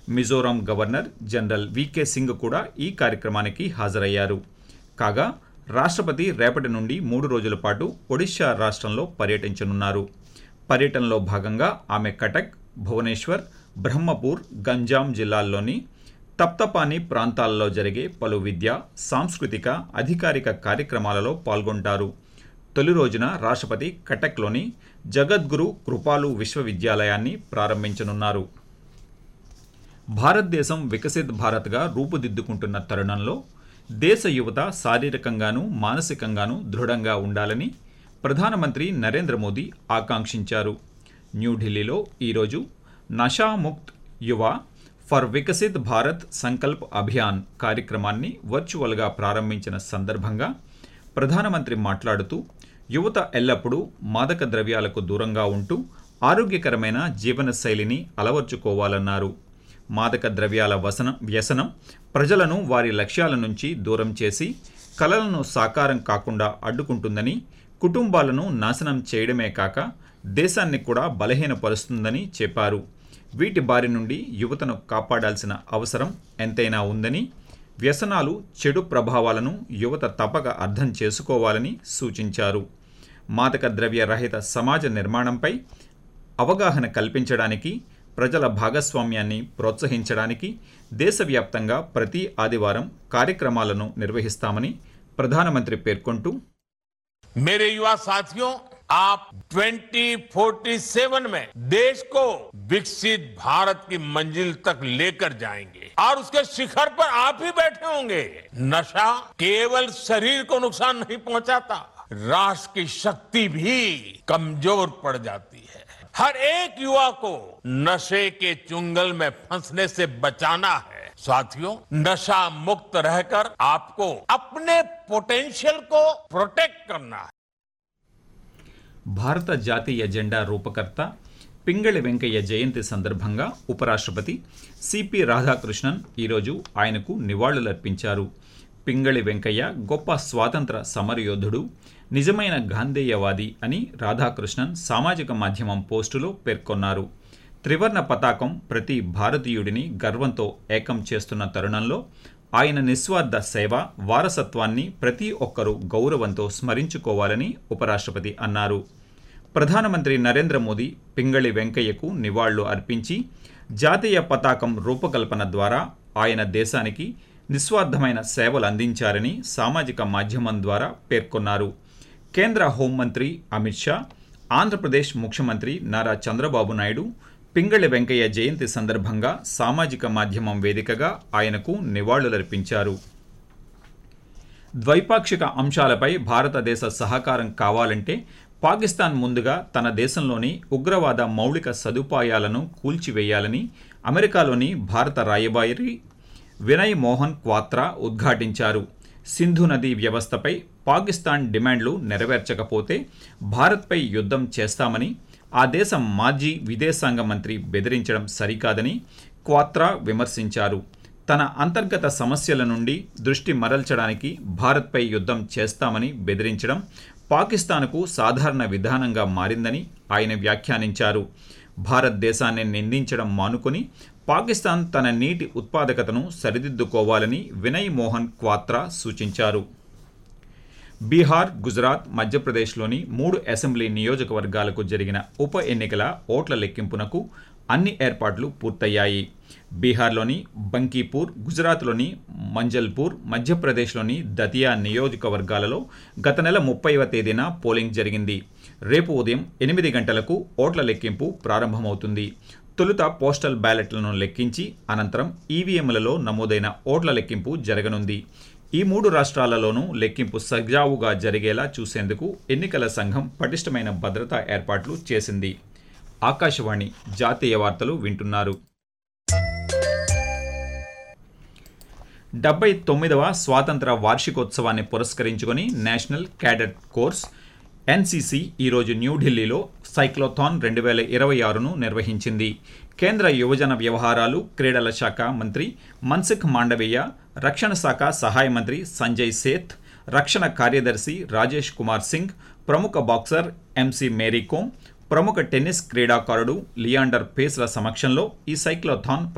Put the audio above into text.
Mizoram governor general VK Singh కూడా ఈ కార్యక్రమానికి హాజరయ్యారు కాగా రాష్ట్రపతి రేపటి నుండి మూడు రోజుల పాటు ఒడిశా రాష్ట్రంలో పర్యటించనున్నారు పర్యటనలో భాగంగా ఆమె కటక్ భువనేశ్వర్ బ్రహ్మపూర్ గంజాం జిల్లాల్లోని తప్తపాని ప్రాంతాలలో జరిగే పలు విద్య సాంస్కృతిక అధికారిక కార్యక్రమాలలో పాల్గొంటారు తొలి రోజున రాష్ట్రపతి కటక్లోని జగద్గురు కృపాలు విశ్వవిద్యాలయాన్ని ప్రారంభించనున్నారు భారతదేశం వికసిత్ భారత్గా రూపుదిద్దుకుంటున్న తరుణంలో దేశ యువత శారీరకంగానూ మానసికంగానూ దృఢంగా ఉండాలని ప్రధానమంత్రి నరేంద్ర మోదీ ఆకాంక్షించారు న్యూఢిల్లీలో ఈరోజు నషాముక్త్ యువ ఫర్ వికసిత్ భారత్ సంకల్ప్ అభియాన్ కార్యక్రమాన్ని వర్చువల్గా ప్రారంభించిన సందర్భంగా ప్రధానమంత్రి మాట్లాడుతూ యువత ఎల్లప్పుడూ మాదక ద్రవ్యాలకు దూరంగా ఉంటూ ఆరోగ్యకరమైన జీవనశైలిని అలవర్చుకోవాలన్నారు మాదక ద్రవ్యాల వసనం వ్యసనం ప్రజలను వారి లక్ష్యాల నుంచి దూరం చేసి కలలను సాకారం కాకుండా అడ్డుకుంటుందని కుటుంబాలను నాశనం చేయడమే కాక దేశాన్ని కూడా బలహీనపరుస్తుందని చెప్పారు వీటి బారి నుండి యువతను కాపాడాల్సిన అవసరం ఎంతైనా ఉందని వ్యసనాలు చెడు ప్రభావాలను యువత తప్పక అర్థం చేసుకోవాలని సూచించారు మాదక ద్రవ్య రహిత సమాజ నిర్మాణంపై అవగాహన కల్పించడానికి ప్రజల భాగస్వామ్యాన్ని ప్రోత్సహించడానికి దేశవ్యాప్తంగా ప్రతి ఆదివారం కార్యక్రమాలను నిర్వహిస్తామని ప్రధానమంత్రి పేర్కొంటూ मेरे युवा साथियों आप 2047 में देश को विकसित भारत की मंजिल तक लेकर जाएंगे और उसके शिखर पर आप ही बैठे होंगे नशा केवल शरीर को नुकसान नहीं पहुंचाता राष्ट्र की शक्ति भी कमजोर पड़ जाती है हर एक युवा को नशे के चुंगल में फंसने से बचाना है साथियों नशा मुक्त रहकर आपको अपने पोटेंशियल को प्रोटेक्ट करना है భారత జాతీయ జెండా రూపకర్త పింగళి వెంకయ్య జయంతి సందర్భంగా ఉపరాష్ట్రపతి సిపి రాధాకృష్ణన్ ఈరోజు ఆయనకు నివాళులర్పించారు పింగళి వెంకయ్య గొప్ప స్వాతంత్ర సమరయోధుడు నిజమైన గాంధేయవాది అని రాధాకృష్ణన్ సామాజిక మాధ్యమం పోస్టులో పేర్కొన్నారు త్రివర్ణ పతాకం ప్రతి భారతీయుడిని గర్వంతో ఏకం చేస్తున్న తరుణంలో ఆయన నిస్వార్థ సేవ వారసత్వాన్ని ప్రతి ఒక్కరూ గౌరవంతో స్మరించుకోవాలని ఉపరాష్ట్రపతి అన్నారు ప్రధానమంత్రి నరేంద్ర మోదీ పింగళి వెంకయ్యకు నివాళులు అర్పించి జాతీయ పతాకం రూపకల్పన ద్వారా ఆయన దేశానికి నిస్వార్థమైన సేవలు అందించారని సామాజిక మాధ్యమం ద్వారా పేర్కొన్నారు కేంద్ర హోంమంత్రి అమిత్ షా ఆంధ్రప్రదేశ్ ముఖ్యమంత్రి నారా చంద్రబాబు నాయుడు పింగళి వెంకయ్య జయంతి సందర్భంగా సామాజిక మాధ్యమం వేదికగా ఆయనకు నివాళులర్పించారు ద్వైపాక్షిక అంశాలపై భారతదేశ సహకారం కావాలంటే పాకిస్తాన్ ముందుగా తన దేశంలోని ఉగ్రవాద మౌలిక సదుపాయాలను కూల్చివేయాలని అమెరికాలోని భారత రాయబారి వినయ్ మోహన్ క్వాత్రా ఉద్ఘాటించారు సింధు నదీ వ్యవస్థపై పాకిస్తాన్ డిమాండ్లు నెరవేర్చకపోతే భారత్పై యుద్ధం చేస్తామని ఆ దేశం మాజీ విదేశాంగ మంత్రి బెదిరించడం సరికాదని క్వాత్రా విమర్శించారు తన అంతర్గత సమస్యల నుండి దృష్టి మరల్చడానికి భారత్పై యుద్ధం చేస్తామని బెదిరించడం పాకిస్తాన్కు సాధారణ విధానంగా మారిందని ఆయన వ్యాఖ్యానించారు భారతదేశాన్ని నిందించడం మానుకొని పాకిస్తాన్ తన నీటి ఉత్పాదకతను సరిదిద్దుకోవాలని వినయ్ మోహన్ క్వాత్రా సూచించారు బీహార్ గుజరాత్ మధ్యప్రదేశ్లోని మూడు అసెంబ్లీ నియోజకవర్గాలకు జరిగిన ఉప ఎన్నికల ఓట్ల లెక్కింపునకు అన్ని ఏర్పాట్లు పూర్తయ్యాయి బీహార్లోని బంకీపూర్ గుజరాత్లోని మంజల్పూర్ మధ్యప్రదేశ్లోని దతియా నియోజకవర్గాలలో గత నెల ముప్పైవ తేదీన పోలింగ్ జరిగింది రేపు ఉదయం ఎనిమిది గంటలకు ఓట్ల లెక్కింపు ప్రారంభమవుతుంది తొలుత పోస్టల్ బ్యాలెట్లను లెక్కించి అనంతరం ఈవీఎంలలో నమోదైన ఓట్ల లెక్కింపు జరగనుంది ఈ మూడు రాష్ట్రాలలోనూ లెక్కింపు సజావుగా జరిగేలా చూసేందుకు ఎన్నికల సంఘం పటిష్టమైన భద్రతా ఏర్పాట్లు చేసింది ఆకాశవాణి జాతీయ వార్తలు వింటున్నారు డెబ్బై తొమ్మిదవ స్వాతంత్ర వార్షికోత్సవాన్ని పురస్కరించుకొని నేషనల్ క్యాడెట్ కోర్స్ ఎన్సీసీ ఈరోజు న్యూఢిల్లీలో సైక్లోథాన్ రెండు వేల ఇరవై ఆరును నిర్వహించింది కేంద్ర యువజన వ్యవహారాలు క్రీడల శాఖ మంత్రి మన్సుఖ్ మాండవీయ రక్షణ శాఖ సహాయ మంత్రి సంజయ్ సేత్ రక్షణ కార్యదర్శి రాజేష్ కుమార్ సింగ్ ప్రముఖ బాక్సర్ ఎంసీ మేరీ కోమ్ ప్రముఖ టెన్నిస్ క్రీడాకారుడు లియాండర్ పేస్ల సమక్షంలో ఈ సైక్లోథాన్